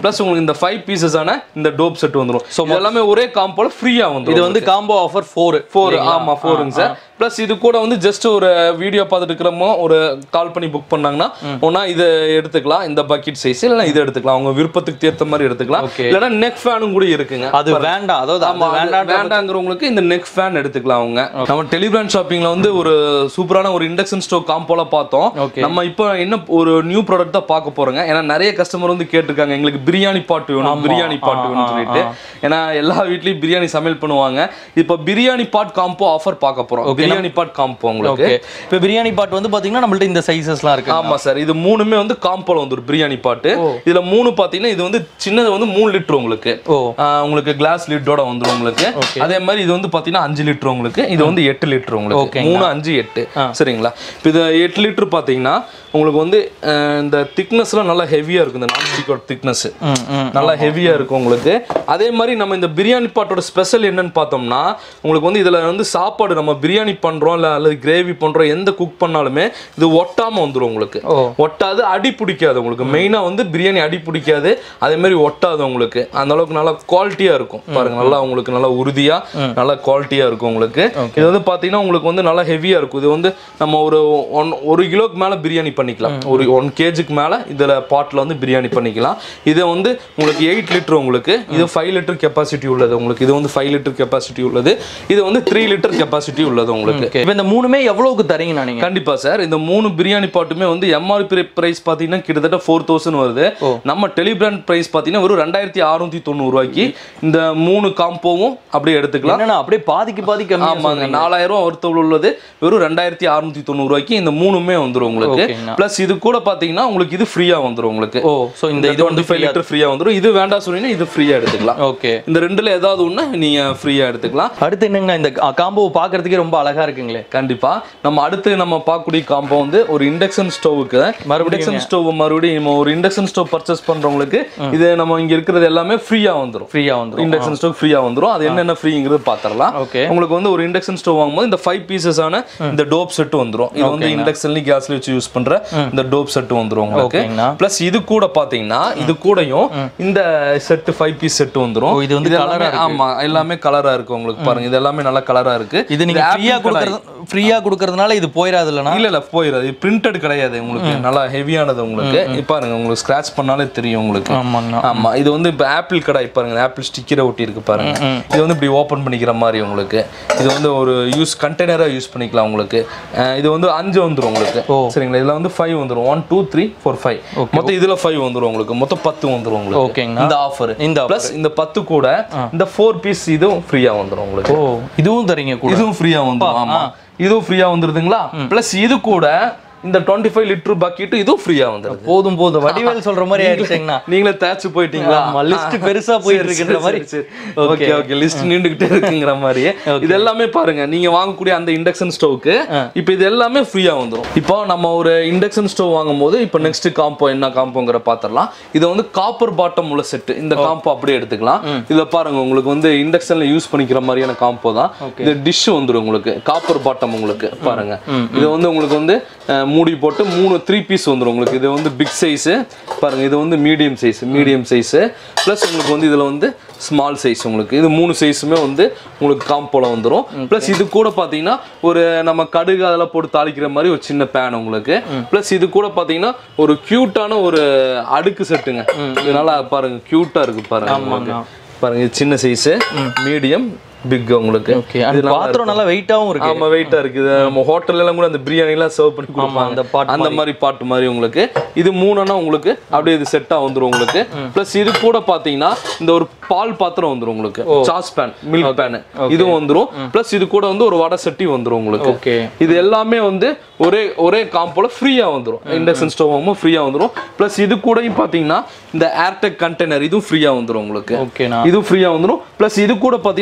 ப்ளஸ் உங்களுக்கு இந்த ஃபைவ் பீசஸான இந்த டோப் செட் வந்துரும் இது எல்லாமே ஒரே காம்போல ஃப்ரீயா வந்துரும் இது வந்து காம்போ ஆஃபர் ஃபோர் ஃபோர் ஆமா ஃபோருங்க சார் ப்ளஸ் இது கூட வந்து ஜஸ்ட் ஒரு வீடியோ பார்த்துட்டு இருக்கிறமோ ஒரு கால் பண்ணி புக் பண்ணாங்கன்னா ஒன்னா இதை எடுத்துக்கலாம் இந்த பக்கெட் சைஸ் இல்லைன்னா இதை எடுத்துக்கலாம் அவங்க விருப்பத்துக்கு ஏற்ற மாதிரி எடுத்துக்கலாம் Okay. இல்லைன்னா நெக் ஃபேனும் கூட இருக்குங்க அது வேண்டாம் அதாவது அது ஆமா அது வேண்டாம் வேண்டாங்கிறவங்களுக்கு இந்த நெக் ஃபேன் எடுத்துக்கலாம் அவங்க நம்ம டெலிபிராண்ட் ஷாப்பிங்ல வந்து ஒரு சூப்பரான ஒரு இண்டக்ஷன் ஸ்டோவ் காம்போல பார்த்தோம் Okay. நம்ம இப்போ என்ன ஒரு நியூ ப்ராடக்ட் தான் பார்க்க போறோங்க ஏன்னா நிறைய கஸ்டமர் வந்து கேட்டிருக்காங்க எங்களுக்கு பிரியாணி பாட்டு வேணும் பிரியாணி பாட்டு வேணும்னு சொல்லிட்டு ஏன்னா எல்லா வீட்லயும் பிரியாணி சமையல் பண்ணுவாங்க இப்போ பிரியாணி பாட் காம்போ ஆஃபர் பார்க்க போறோம் பிரியாணி பாட் காம்போ உங்களுக்கு ஓகே இப்போ பிரியாணி பாட் வந்து பாத்தீங்கன்னா நம்மள்ட்ட இந்த சைஸஸ்லாம் இருக்கு ஆமா சார் இது மூணுமே வந்து காம்போல வந்து ஒரு பிரியாணி பாட்டு இதுல மூணு பாத்தீங்கன்னா இது வந்து சின்னது வந்து மூணு லிட்டர் உங்களுக்கு ஓ ஆஹ் உங்களுக்கு கிளாஸ் லிட்டோட வந்துரும் உங்களுக்கு அதே மாதிரி இது வந்து பாத்தீங்கன்னா அஞ்சு லிட்டர் உங்களுக்கு இது வந்து எட்டு லிட்டர் உங்களுக்கு ஓகேங்க. மூணு அஞ்சு எட்டு சரிங்களா இப்போ இது எட்டு லிட்டர் பாத்தீங்கன்னா உங்களுக்கு வந்து ஆஹ் இந்த திக்னஸ்லாம் நல்லா ஹெவியா இருக்கும் இந்த நான்ஸ்டிக்கோட திக்னஸ் ம் ம் நல்லா ஹெவியா இருக்கும் உங்களுக்கு அதே மாதிரி நம்ம இந்த பிரியாணி பாட்டோட ஸ்பெஷல் என்னன்னு பார்த்தோம்னா உங்களுக்கு வந்து இதுல வந்து சாப்பாடு நம்ம பிரியாணி பண்றோம் இல்ல அல்லது கிரேவி பண்றோம் எந்த குக் பண்ணாலுமே இது ஒட்டாம வந்துரும் உங்களுக்கு ஓ. ஒட்டாது அடி பிடிக்காது உங்களுக்கு மெயினா வந்து பிரியாணி அடி பிடிக்காது அதே மாதிரி ஒட்டாது உங்களுக்கு அந்த அளவுக்கு நல்லா குவாலிட்டியா இருக்கும் பாருங்க நல்லா உங்களுக்கு நல்லா உறுதியா நல்லா குவாலிட்டியா இருக்கும் உங்களுக்கு இது வந்து பாத்தீங்கன்னா உங்களுக்கு வந்து நல்லா ஹெவியா இருக்கும் இது வந்து நம்ம ஒரு ஒன் ஒரு கிலோக்கு மேல பிரியாணி பண்ணிக்கலாம் ஒரு ஒன் கேஜிக்கு மேல இதுல பாட்ல வந்து பிரியாணி பண்ணிக்கலாம் இது வந்து உங்களுக்கு எயிட் லிட்டர் உங்களுக்கு இது ஃபைவ் லிட்டர் கெப்பாசிட்டி உள்ளது உங்களுக்கு இது வந்து ஃபைவ் லிட்டர் கெப்பாசிட்டி உள்ளது இது வந்து த்ரீ லிட்டர் கெப்பாசிட்டி உள்ளது உங்களுக்கு ஓகே இப்போ இந்த மூணுமே எவ்வளவுக்கு தரீங்க நீங்க கண்டிப்பா சார் இந்த மூணு பிரியாணி பாட்டுமே வந்து எம்ஆர்பி பிரைஸ் பாத்தீங்கன்னா கிட்டத்தட்ட ஃபோர் தௌசண்ட் வருது நம்ம டெலிபிராண்ட் பிரைஸ் பாத்தீங்கன்னா வெறும் ரெண்டாயிரத்தி அறுநூத்தி தொண்ணூறு ரூபாய்க்கு இந்த மூணு காம்போவும் அப்படியே எடுத்துக்கலாம் என்னன்னா அப்படியே பாதிக்கு பாதி கம்மி ஆமாங்க நாலாயிரம் ரூபாய் ஒருத்தவள் உள்ளது வெறும் ரெண்டாயிரத்தி அறுநூத்தி தொண்ணூறு ரூபாய்க்கு இந்த மூணுமே வந்துரும் உங்களுக்கு ஓகேங்கண்ணா. பிளஸ் இது கூட பாத்தீங்கன்னா உங்களுக்கு இது ஃப்ரீயா வந்துரும் உங்களுக்கு ஓ ஸோ இந்த இது வந்து டுவெண்ட்டி ஃபைவ் லிட்டர் ஃப்ரீயா வந்துரும் இது வேண்டாம் சொன்னீங்கன்னா இது ஃப்ரீயா எடுத்துக்கலாம் ஓகே இந்த ரெண்டுல ஏதாவது ஒண்ணு நீங்க ஃப்ரீயா எடுத்துக்கலாம் அடுத்து என்னங்கண்ணா இந்த காம்போ பார்க்கறதுக்கே ரொம்ப அழகா இருக்குங்களே கண்டிப்பா நம்ம அடுத்து நம்ம பார்க்கக்கூடிய காம்போ வந்து ஒரு இண்டக்ஷன் ஸ்டவ்வுக்கு இண்டக்ஷன் ஸ்டவ் மறுபடியும் நம்ம ஒரு இண்டக்ஷன் ஸ்டவ் பர்ச்சேஸ் பண்றவங்களுக்கு இது நம்ம இங்க இருக்கிறது எல்லாமே ஃப்ரீயா வந்துரும் ஃப்ரீயா வந்துரும் இண்டக்ஷன் ஸ்டவ் ஃப்ரீயா வந்துரும் அது என்னென்ன ஃப்ரீங்கிறது பாத்திரலாம் ஓகே உங்களுக்கு வந்து ஒரு இண்டக்ஷன் ஸ்டவ் வாங்கும்போது இந்த ஃபைவ் பீசஸான இந்த டோப் செட் வந்துரும் இது வந்து இண்டக்ஷன்லயும் கேஸ்ல வச்சு யூஸ் பண்ற இந்த டோப் செட் வந்துரும் உங்களுக்கு ஓகேங்கண்ணா பிளஸ் இது கூட பாத்தீங்கன்னா இது கூடயும் இந்த செட் ஃபைவ் பீஸ் செட் வந்துரும் ஓ, இது வந்து எல்லாமே- ஆமா எல்லாமே கலரா இருக்கு உங்களுக்கு பாருங்க இது எல்லாமே நல்லா கலரா இருக்கு இது நீங்க இது ஃப்ரீயா apple கொடுக்கறது ஃப்ரீயா கொடுக்கறதுனால இது போயிடாது இல்லைனா இல்ல இல்ல போயிடாது பிரிண்டட் கிடையாது உங்களுக்கு நல்லா ஹெவியானது உங்களுக்கு இப்ப பாருங்க உங்களுக்கு ஸ்கிராச் பண்ணாலே தெரியும் உங்களுக்கு ஆமாங்கண்ணா ஆமா இது வந்து இப்ப ஆப்பிள் கடை பாருங்க ஆப்பிள் ஸ்டிக்கரை ஒட்டி இருக்கு பாருங்க இது வந்து இப்படி ஓபன் பண்ணிக்கிற மாதிரி உங்களுக்கு இது வந்து ஒரு யூஸ் கண்டெய்னரா யூஸ் பண்ணிக்கலாம் உங்களுக்கு அஹ் இது வந்து அஞ்சு வந்துரும் உங்களுக்கு சரிங்களா இதுல வந்து ஃபைவ் வந்துரும் one two three four five மொத்தம் இதுல ஃபைவ் வந்துரும் உங்களுக்கு மொத்தம் பத்து வந்துரும் உங்களுக்கு ஓகேங்கண்ணா இந்த ஆஃபர் இந்த பிளஸ் இந்த பத்து கூட இந்த ஃபோர் பீஸ் இதுவும் ஃப்ரீயா வந்துரும் உங்களுக்கு ஓ இதுவும் தரீங்க கூட இதுவும் ஃப்ரீயா வந்துரும் ஆமா இதுவும் ஃப்ரீயா வந்துருதுங்களா பிளஸ் இது கூட இந்த டுவெண்ட்டி ஃபைவ் லிட்டர் பக்கெட் இதுவும் ஃப்ரீயா வந்துருது போதும் போதும் வடிவேல் சொல்ற மாதிரி ஆயிடுச்சுங்கண்ணா நீங்களே தேய்ச்சு போயிட்டீங்களா ஆமா, list பெருசா போயிட்டு இருக்குன்ற மாதிரி. ஓகே ஓகே லிஸ்ட் நீண்டுகிட்டே இருக்குங்கிற மாதிரி இது எல்லாமே பாருங்க நீங்க வாங்கக்கூடிய அந்த இண்டக்ஷன் ஸ்டவ்க்கு இப்போ இது எல்லாமே ஃப்ரீயா வந்துரும் இப்போ நம்ம ஒரு இண்டக்ஷன் ஸ்டவ் வாங்கும்போது இப்போ நெக்ஸ்ட் காம்போ என்ன காம்போங்கிற பாத்திரலாம் இது வந்து காப்பர் பாட்டம் உள்ள செட் இந்த காம்போ அப்படியே எடுத்துக்கலாம் இதுல பாருங்க உங்களுக்கு வந்து இண்டக்ஷன்ல யூஸ் பண்ணிக்கிற மாதிரியான காம்போ தான் இது டிஷ் வந்துரும் உங்களுக்கு காப்பர் பாட்டம் உங்களுக்கு பாருங்க இது வந்து உங்களுக்கு வந்து அஹ், மூடி போட்டு மூணு த்ரீ பீஸ் வந்துரும் உங்களுக்கு இது வந்து பிக் சைஸ் பாருங்க இது வந்து medium size medium size plus உங்களுக்கு வந்து இதுல வந்து ஸ்மால் சைஸ் உங்களுக்கு இது மூணு சைஸுமே வந்து உங்களுக்கு காம்போல வந்துரும் ப்ளஸ் இது கூட பார்த்தீங்கன்னா ஒரு நம்ம கடுகு அதெல்லாம் போட்டு தாளிக்கிற மாதிரி ஒரு சின்ன பேன் உங்களுக்கு ப்ளஸ் இது கூட பார்த்தீங்கன்னா ஒரு க்யூட்டான ஒரு அடுக்கு செட்டுங்க இது நல்லா பாருங்க க்யூட்டா இருக்கு பாருங்க உங்களுக்கு. பாருங்க இது சின்ன சைஸ் மீடியம் பிக் உங்களுக்கு ஓகே அந்த பாத்திரம் நல்லா வெயிட்டாவும் இருக்கு ஆமா வெயிட்டா இருக்குது நம்ம ஹோட்டல்ல எல்லாம் கூட அந்த பிரியாணி எல்லாம் சர்வ் பண்ணி கொடுப்பாங்க அந்த pot அந்த மாதிரி பாட்டு மாதிரி உங்களுக்கு இது மூணுன்னா உங்களுக்கு அப்படியே இது செட்டா வந்துரும் உங்களுக்கு பிளஸ் இது கூட பாத்தீங்கன்னா இந்த ஒரு பால் பாத்திரம் வந்துரும் உங்களுக்கு சாஸ் பேன் மில்க் பேன் இதுவும் வந்துரும் பிளஸ் இது கூட வந்து ஒரு வடை சட்டி வந்துரும் உங்களுக்கு ஓகே இது எல்லாமே வந்து ஒரே ஒரே காம்போல ஃப்ரீயா வந்துரும் இண்டக்ஷன் ஸ்டவ்வும் ஃப்ரீயா வந்துரும் பிளஸ் இது கூடயும் பாத்தீங்கன்னா இந்த ஏர்டெக் கண்டெய்னர் இதுவும் ஃப்ரீயா வந்துரும் உங்களுக்கு ஓகேண்ணா இதுவும் ஃப்ரீயா வந்துரும் பிளஸ் இது கூட பாத்தீங்கன்னா இதுவும்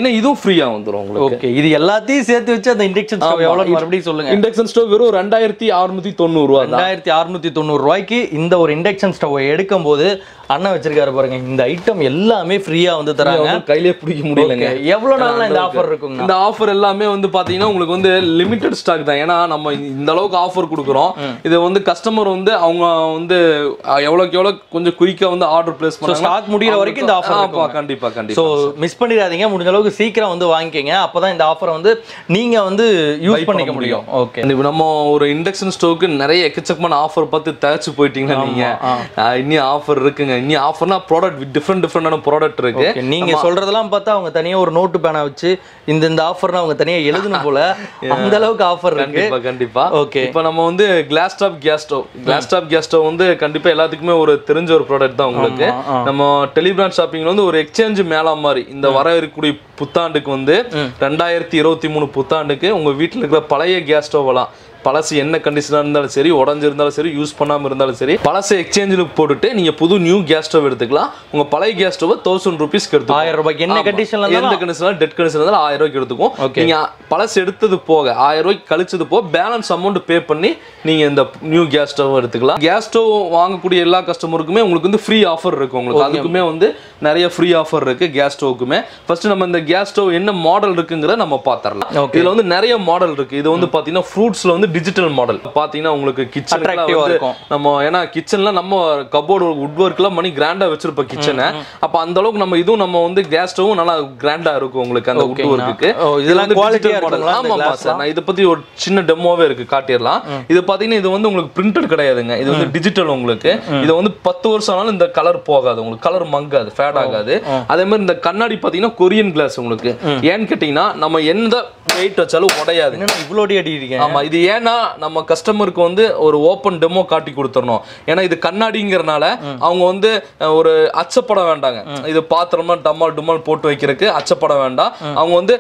ஃப்ரீயா வந்துரும் உங்களுக்கு ஓகே இது எல்லாத்தையும் சேர்த்து வச்சு அந்த இண்டக்ஷன் ஸ்டவ் எவ்வளவு மறுபடியும் சொல்லுங்க இண்டக்ஷன் ஸ்டவ் வெறும் ரெண்டாயிரத்தி அறுநூத்தி தொண்ணூறு ரூபா தான் ரெண்டாயிரத்தி அறுநூத்தி தொண்ணூறு ரூபாய்க்கு இந்த ஒரு இண்டக்ஷன் ஸ்டவ் எடுக்கும் போது அண்ணன் வச்சிருக்காரு பாருங்க இந்த ஐட்டம் எல்லாமே ஃப்ரீயா வந்து தராங்க கையிலே பிடிக்க முடியலங்க Okay. எவ்வளவு நாள்ல இந்த ஆஃபர் இருக்குங்க இந்த ஆஃபர் எல்லாமே வந்து பாத்தீங்கன்னா உங்களுக்கு வந்து லிமிடெட் ஸ்டாக் தான் ஏன்னா நம்ம இந்த அளவுக்கு ஆஃபர் கொடுக்குறோம் இது வந்து கஸ்டமர் வந்து அவங்க வந்து அஹ், எவ்வளவுக்கு எவ்வளவு கொஞ்சம் குயிக்கா வந்து ஆர்டர் பிளேஸ் பண்ணாங்க ஸ்டாக் முடியிற வரைக்கும் இந்த ஆஃபர் ஆமா கண்டிப்பா கண்டிப்பா ஸோ மிஸ் பண்ணிடாதீங்க முடிஞ்ச அளவுக்கு சீக்கிரம் வந்து வாங்கிக்கங்க அப்பதான் இந்த ஆஃபரை வந்து நீங்க வந்து யூஸ் பண்ணிக்க முடியும் ஓகே இப்ப நம்ம ஒரு இண்டக்ஷன் ஸ்டோவுக்கு நிறைய எக்கச்சக்கமான ஆஃபர் பார்த்து தயாரிச்சு போயிட்டீங்கன்னா நீங்க அஹ், இன்னும் ஆஃபர் இருக்குங்க இன்னும் ஆஃபர்னா ப்ராடக்ட் டிஃப்ரெண்ட் டிஃப்ரெண்டான ப்ராடக்ட் இருக்கு ஓகே நீங்க சொல்றதெல்லாம் பார்த்தா அவங்க தனியா ஒரு நோட்டு பேனா வச்சு இந்த இந்த ஆஃபர்னா அவங்க தனியா எழுதணும் போல அந்த அளவுக்கு ஆஃபர் இருக்கு கண்டிப்பா கண்டிப்பா ஓகே இப்போ நம்ம வந்து glass top gas stove glass top gas stove வந்து கண்டிப்பா எல்லாத்துக்குமே ஒரு தெரிஞ்ச ஒரு ப்ராடக்ட் தான் உங்களுக்கு நம்ம டெலிகிராம் ஷாப்பிங்ல வந்து ஒரு எக்ஸ்சேஞ்ச் மேலா மாதிரி இந்த வர இருக்கக்கூடிய புத்தாண்டுக்கு வந்து ரெண்டாயிரத்தி இருபத்தி மூணு புத்தாண்டுக்கு உங்க வீட்டுல இருக்கிற பழைய கேஸ் ஸ்டவ் எல்லாம் பழசு என்ன கண்டிஷனாக இருந்தாலும் சரி உடஞ்சிருந்தாலும் சரி யூஸ் பண்ணாமல் இருந்தாலும் சரி பழசை எக்ஸ்சேஞ்சில் போட்டுட்டு நீங்கள் புது நியூ கேஸ் ஸ்டவ் எடுத்துக்கலாம் உங்கள் பழைய கேஸ் ஸ்டவ் தௌசண்ட் ருபீஸ்க்கு எடுத்துக்கலாம் ஆயிரம் ரூபாய்க்கு என்ன ஆமா. கண்டிஷன்ல எந்த கண்டிஷனாலும் டெட் கண்டிஷன் இருந்தாலும் ஆயிரம் ரூபாய்க்கு எடுத்துக்கும் நீங்க பழசு எடுத்தது போக ஆயிரம் ரூபாய்க்கு கழிச்சது போக பேலன்ஸ் அமௌண்ட் பே பண்ணி நீங்க இந்த நியூ கேஸ் ஸ்டவ் எடுத்துக்கலாம் கேஸ் ஸ்டவ் வாங்கக்கூடிய எல்லா கஸ்டமருக்குமே உங்களுக்கு வந்து ஃப்ரீ ஆஃபர் இருக்கு உங்களுக்கு அதுக்குமே வந்து நிறைய ஃப்ரீ ஆஃபர் இருக்கு கேஸ் ஸ்டவ்க்குமே ஃபர்ஸ்ட் நம்ம இந்த கேஸ் ஸ்டவ் என்ன மாடல் இருக்குங்கிறத நம்ம பார்த்துடலாம் Okay. இதுல வந்து நிறைய மாடல் இருக்கு இது வந்து பாத்தீங்கன்னா ஃப்ரூட்ஸ்ல வந்து டிஜிட்டல் மாடல் பாத்தீங்கன்னா உங்களுக்கு கிச்சன் Attractive-ஆ இருக்கும். நம்ம ஏன்னா கிச்சன்ல நம்ம கபோர்டு வுட் ஒர்க்லாம் பண்ணி கிராண்டா வச்சிருப்போம் கிச்சனை அப்ப அந்த அளவுக்கு நம்ம இதுவும் நம்ம வந்து கேஸ் ஸ்டவும் நல்லா கிராண்டா இருக்கும் உங்களுக்கு அந்த வுட் ஒர்க்குக்கு ஓ, இதெல்லாம் quality-ஆ இருக்குங்களா இந்த ஆமா சார் நான் இதை பத்தி ஒரு சின்ன டெமோவே இருக்கு காட்டிடலாம் இது பாத்தீங்கன்னா இது வந்து உங்களுக்கு பிரிண்டட் கிடையாதுங்க இது வந்து டிஜிட்டல் உங்களுக்கு இது வந்து பத்து வருஷம் ஆனாலும் இந்த கலர் போகாது உங்களுக்கு கலர் மங்காது ஃபேட் ஆகாது அதே மாதிரி இந்த கண்ணாடி பாத்தீங்கன்னா கொரியன் கிளாஸ் உங்களுக்கு ஏன்னு கேட்டீங்கன்னா நம்ம எந்த வெயிட் வச்சாலும் உடையாது என்னன்னா இவ்வளோ அடி அடிக்கிறீங்க ஆமா இது ஏன்னா நம்ம கஸ்டமருக்கு வந்து ஒரு ஓப்பன் டெமோ காட்டி கொடுத்துடணும் ஏன்னா இது கண்ணாடிங்கிறனால அவங்க வந்து அஹ், ஒரு அச்சப்பட வேண்டாங்க இது பாத்திரமா டம்மால் டும்மால் போட்டு வைக்கிறதுக்கு அச்சப்பட வேண்டாம் அவங்க வந்து